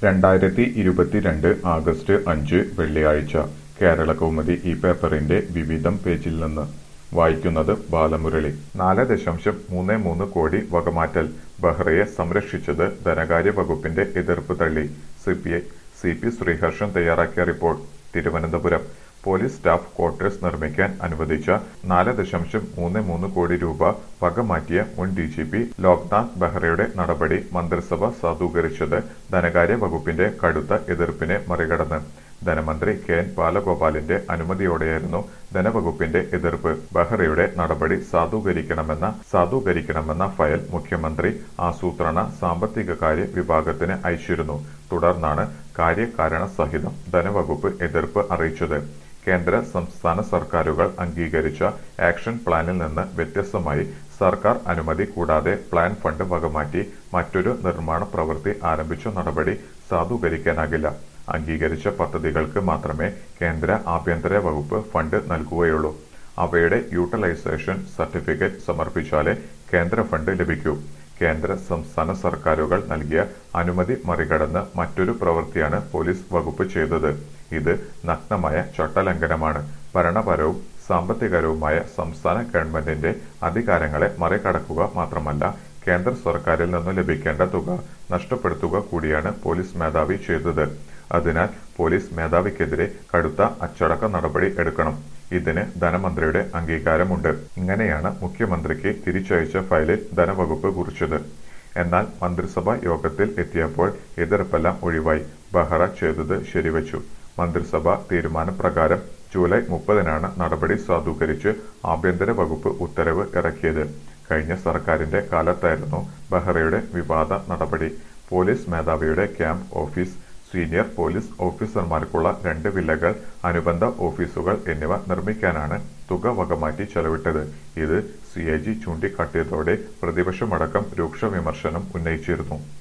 രണ്ടായിരത്തി ഇരുപത്തിരണ്ട് ആഗസ്റ്റ് അഞ്ച് വെള്ളിയാഴ്ച കേരളകൗമുദി ഈ പേപ്പറിന്റെ വിവിധം പേജിൽ നിന്ന് വായിക്കുന്നത് ബാലമുരളി നാല് ദശാംശം മൂന്ന് മൂന്ന് കോടി വകമാറ്റൽ ബഹ്റയെ സംരക്ഷിച്ചത് ധനകാര്യ വകുപ്പിന്റെ എതിർപ്പ് തള്ളി സിപിഐ സി പി ശ്രീഹർഷൻ തയ്യാറാക്കിയ report Thiruvananthapuram police staff quarters നിർമ്മിക്കാൻ അനുവദിച്ച നാല് ദശാംശം മൂന്ന് മൂന്ന് കോടി രൂപ വകമാറ്റിയ മുൻ ഡി ജി പി ലോക്നാഥ് ബെഹ്റയുടെ നടപടി മന്ത്രിസഭ സാധൂകരിച്ചത് ധനകാര്യ വകുപ്പിന്റെ കടുത്ത എതിർപ്പിനെ മറികടന്ന് ധനമന്ത്രി കെ എൻ ബാലഗോപാലിന്റെ അനുമതിയോടെയായിരുന്നു ധനവകുപ്പിന്റെ എതിർപ്പ് ബെഹ്റയുടെ നടപടി സാധൂകരിക്കണമെന്ന സാധൂകരിക്കണമെന്ന ഫയൽ മുഖ്യമന്ത്രി ആസൂത്രണ സാമ്പത്തികകാര്യ വിഭാഗത്തിന് അയച്ചിരുന്നു തുടർന്നാണ് കാര്യകാരണ സഹിതം ധനവകുപ്പ് എതിർപ്പ് അറിയിച്ചത് കേന്ദ്ര സംസ്ഥാന സർക്കാരുകൾ അംഗീകരിച്ച ആക്ഷൻ പ്ലാനിൽ നിന്ന് വ്യത്യസ്തമായി സർക്കാർ അനുമതി കൂടാതെ പ്ലാൻ ഫണ്ട് വകമാറ്റി മറ്റൊരു നിർമ്മാണ പ്രവൃത്തി ആരംഭിച്ച നടപടി സാധൂകരിക്കാനാകില്ല അംഗീകരിച്ച പദ്ധതികൾക്ക് മാത്രമേ കേന്ദ്ര ആഭ്യന്തര വകുപ്പ് ഫണ്ട് നൽകുകയുള്ളൂ അവയുടെ യൂട്ടിലൈസേഷൻ സർട്ടിഫിക്കറ്റ് സമർപ്പിച്ചാലേ കേന്ദ്ര ഫണ്ട് ലഭിക്കൂ കേന്ദ്ര സംസ്ഥാന സർക്കാരുകൾ നൽകിയ അനുമതി മറികടന്ന് മറ്റൊരു പ്രവൃത്തിയാണ് പോലീസ് വകുപ്പ് ചെയ്തത് ഇത് നഗ്നമായ ചട്ടലംഘനമാണ് ഭരണപരവും സാമ്പത്തികരവുമായ സംസ്ഥാന ഗവൺമെന്റിന്റെ അധികാരങ്ങളെ മറികടക്കുക മാത്രമല്ല കേന്ദ്ര സർക്കാരിൽ നിന്ന് ലഭിക്കേണ്ട തുക നഷ്ടപ്പെടുത്തുക കൂടിയാണ് പോലീസ് മേധാവി ചെയ്തത് അതിനാൽ പോലീസ് മേധാവിക്കെതിരെ കടുത്ത അച്ചടക്ക നടപടി എടുക്കണം ഇതിന് ധനമന്ത്രിയുടെ അംഗീകാരമുണ്ട് ഇങ്ങനെയാണ് മുഖ്യമന്ത്രിക്ക് തിരിച്ചയച്ച ഫയലിൽ ധനവകുപ്പ് കുറിച്ചത് എന്നാൽ മന്ത്രിസഭാ യോഗത്തിൽ എത്തിയപ്പോൾ എതിർപ്പെല്ലാം ഒഴിവായി ബഹ്റ ചെയ്തത് ശരിവച്ചു മന്ത്രിസഭ തീരുമാനപ്രകാരം ജൂലൈ മുപ്പതിനാണ് നടപടി സാധൂകരിച്ച് ആഭ്യന്തര വകുപ്പ് ഉത്തരവ് ഇറക്കിയത് കഴിഞ്ഞ സർക്കാരിന്റെ കാലത്തായിരുന്നു ബഹ്റയുടെ വിവാദ നടപടി പോലീസ് മേധാവിയുടെ ക്യാമ്പ് ഓഫീസ് സീനിയർ പോലീസ് ഓഫീസർമാർക്കുള്ള രണ്ട് വില്ലകൾ അനുബന്ധ ഓഫീസുകൾ എന്നിവ നിർമ്മിക്കാനാണ് തുക വകമാറ്റി ചെലവിട്ടത് ഇത് സിഐജി ചൂണ്ടിക്കാട്ടിയതോടെ പ്രതിപക്ഷമടക്കം രൂക്ഷ വിമർശനം ഉന്നയിച്ചിരുന്നു